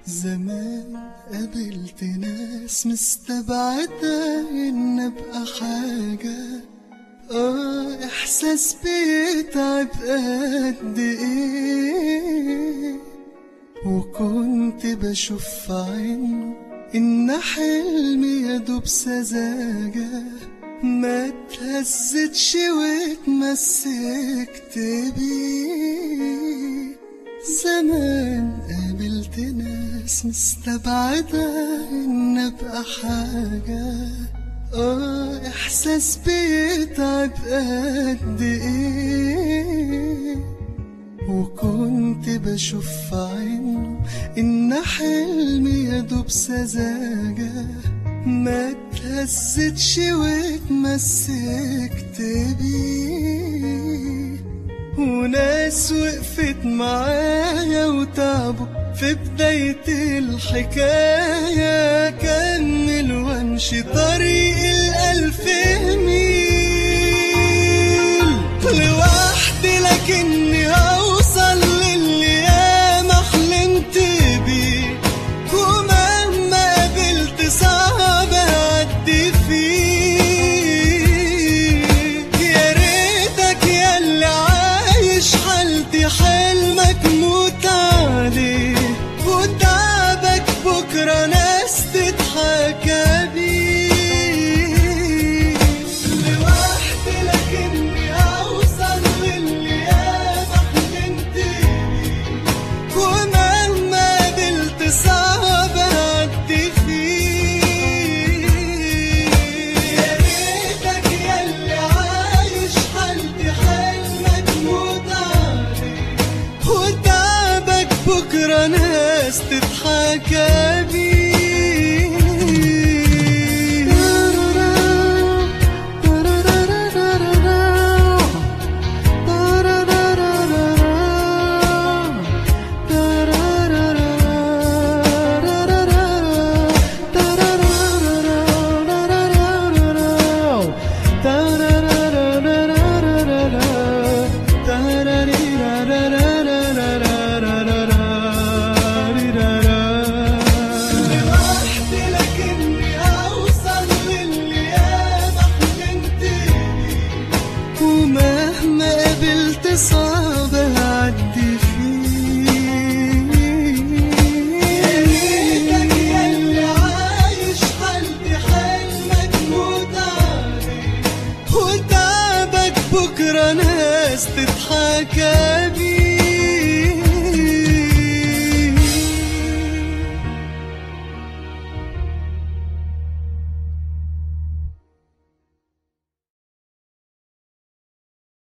زمان قابلت ناس مستبعدة إن أبقى حاجة آه إحساس بيتعب قد إيه وكنت بشوف في عينه إن حلمي يدوب سذاجة ما اتهزتش واتمسكت بيه زمان قابلت ناس مستبعدة إن أبقى حاجة آه إحساس بيتعب قد إيه وكنت بشوف في عينه إن حلمي يدوب سذاجة ما اتهزتش واتمسكت بيه وناس وقفت معايا وتعبوا في بداية الحكاية كمل وامشي طريق الألف ميل لوحدي لكني أوصل للي ياما حلمت بيه ومهما قابلت صعب أعدي فيه يا ريتك يا اللي عايش حالتي حلمك موت عليه وتعبك بكرة ناس تضحك بيه لوحدي لكني أوصل للي ياما حلمت بيه ومهما قابلت صعب أعدي فيه يا ريتك يا اللي عايش حالتي حلمك موت عليه وتعبك بكرة ناس تضحك لوحدي لكني أوصل للي ياما حلمت بيه ومهما قابلت صعب أعدي فيه يا ريتك يا اللي عايش حالتي حلمك موت عليه وتعبك بكرة ناس تضحك بيه